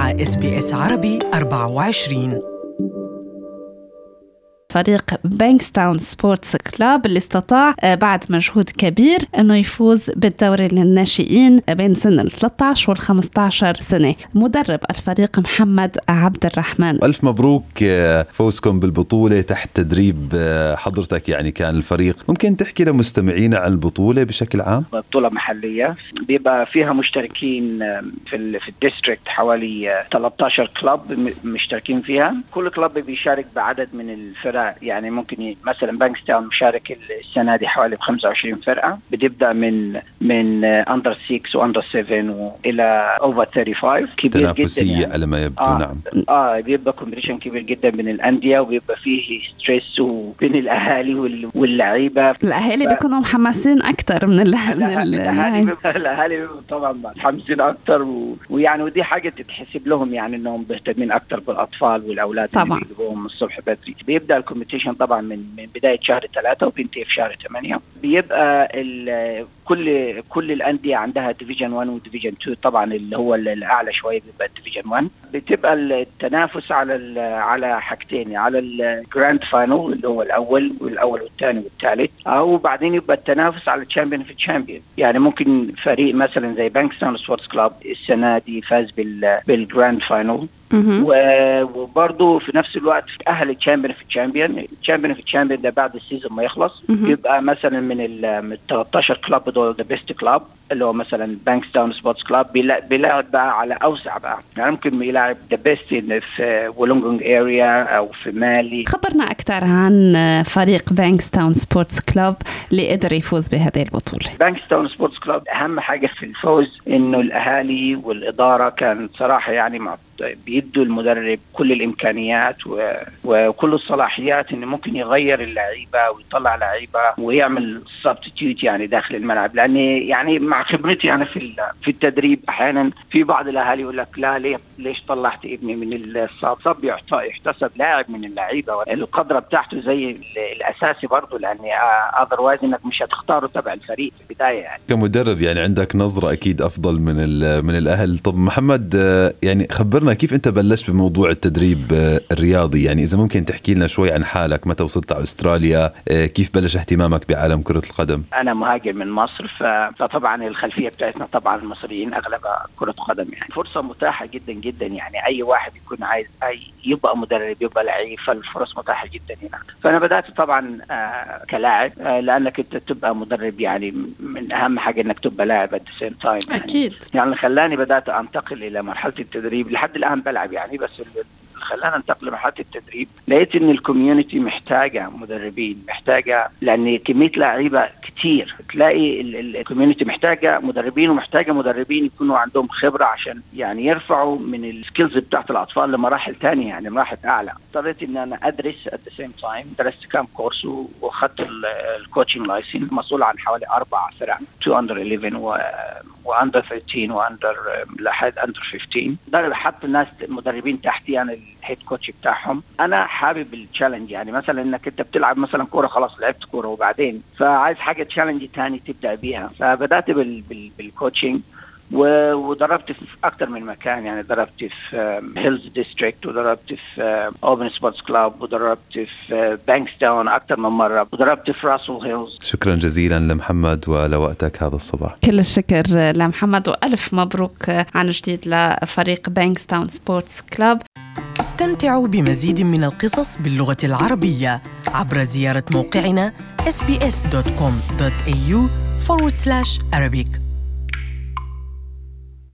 مع اس بي اس عربي 24 فريق بانكستاون سبورتس كلاب اللي استطاع آه، بعد مجهود كبير انه يفوز بالدوري للناشئين بين سن ال 13 وال 15 سنه مدرب الفريق محمد عبد الرحمن ألف مبروك آه، فوزكم بالبطولة تحت تدريب آه، حضرتك يعني كان الفريق ممكن تحكي لمستمعينا عن البطولة بشكل عام بطولة محلية بيبقى فيها مشتركين في ال في الديستريكت حوالي 13 كلاب م- مشتركين فيها كل كلاب بيشارك بعدد من الفرق يعني ممكن ي- مثلا بانكستاون مشارك السنة دي حوالي ب 25 فرقة بتبدأ من من اندر 6 واندر 7 والى اوفر 35 كبير جدا تنافسية يعني. على ما يبدو آه. نعم اه بيبقى كومبيتيشن كبير جدا بين الانديه وبيبقى فيه ستريس وبين الاهالي وال- واللعيبه الاهالي ف- بيكونوا محمسين اكثر من ال- من الأه- ال- الاهالي بيبقى الاهالي بيبقوا طبعا متحمسين اكتر و... ويعني ودي حاجه تتحسب لهم يعني انهم مهتمين اكتر بالاطفال والاولاد طبعاً. اللي بيجيبوهم الصبح بدري بيبدا الكومبيتيشن طبعا من من بدايه شهر ثلاثة وبينتهي في شهر ثمانية بيبقى ال... كل كل الانديه عندها ديفيجن 1 وديفيجن 2 طبعا اللي هو الاعلى شويه بيبقى ديفيجن 1 بتبقى التنافس على ال... على حاجتين على الجراند فاينل اللي هو الاول والاول والثاني والثالث او بعدين يبقى التنافس على الشامبيون في الشامبيون يعني ممكن فريق مثلا زي بانكستون سبورتس كلاب السنه دي فاز بال بالجراند فاينل مهم. و- وبرضه في نفس الوقت اهل الشامبيون في الشامبيون الشامبيون في الشامبيون ده بعد السيزون ما يخلص مهم. يبقى مثلا من ال من ال 13 كلاب دول ذا بيست كلاب اللي هو مثلا بانكستاون سبورتس كلاب بيلعب بقى على اوسع بقى يعني ممكن يلعب ذا بيست في وولونجونج اريا او في مالي خبرنا اكثر عن فريق بانكستاون سبورتس كلاب اللي قدر يفوز بهذه البطوله بانكستون سبورتس كلاب اهم حاجه في الفوز انه الاهالي والاداره كانت صراحه يعني مع بيدوا المدرب كل الامكانيات و... وكل الصلاحيات انه ممكن يغير اللعيبه ويطلع لعيبه ويعمل سبستيوت يعني داخل الملعب لان يعني مع خبرتي انا في ال- في التدريب احيانا في بعض الاهالي يقول لك لا ليه ليش طلعت ابني من الصاب صب يحت- يحتسب لاعب من اللعيبه القدره بتاعته زي ال- الاساسي برضه لان اذروايز انك مش هتختاره تبع الفريق في البدايه يعني كمدرب يعني عندك نظرة أكيد أفضل من ال- من الأهل طب محمد آه، يعني خبرنا كيف أنت بلشت بموضوع التدريب آه، الرياضي يعني إذا ممكن تحكي لنا شوي عن حالك متى وصلت على أستراليا آه، كيف بلش اهتمامك بعالم كرة القدم انا مهاجر من مصر ف- فطبعا الخلفيه بتاعتنا طبعا المصريين اغلبها كره قدم يعني فرصه متاحه جدا جدا يعني اي واحد يكون عايز اي يبقى مدرب يبقى لعيب فالفرص متاحه جدا هنا فانا بدات طبعا آه كلاعب آه لانك انت تبقى مدرب يعني من اهم حاجه انك تبقى لاعب ات ذا سيم تايم يعني اكيد يعني اللي خلاني بدات انتقل الى مرحله التدريب لحد الان بلعب يعني بس اللي خلاني انتقل لمرحله التدريب لقيت ان الكوميونتي محتاجه مدربين محتاجه لان كميه لعيبه كتير تلاقي الكوميونتي محتاجه مدربين ومحتاجه مدربين يكونوا عندهم خبره عشان يعني يرفعوا من السكيلز بتاعت الاطفال لمراحل تانية يعني مراحل اعلى اضطريت ان انا ادرس ات ذا سيم تايم درست كام كورس و- واخدت الكوتشنج لايسنس مسؤول عن حوالي اربع فرق 2 اندر 11 و واندر 13 واندر لحد اندر 15 ده حط الناس مدربين تحتي انا الهيد كوتش بتاعهم انا حابب التشالنج يعني مثلا انك انت بتلعب مثلا كوره خلاص لعبت كوره وبعدين فعايز حاجه تشالنج تاني تبدا بيها فبدات بال بال بالكوتشنج و- وضربت في اكثر من مكان يعني ضربت في هيلز ديستريكت وضربت في اوبن سبورتس كلاب وضربت في بانكستاون اكثر من مره وضربت في راسل هيلز شكرا جزيلا لمحمد ولوقتك هذا الصباح كل الشكر لمحمد والف مبروك عن جديد لفريق بانكستاون سبورتس كلاب استمتعوا بمزيد من القصص باللغة العربية عبر زيارة موقعنا sbs.com.au forward slash Arabic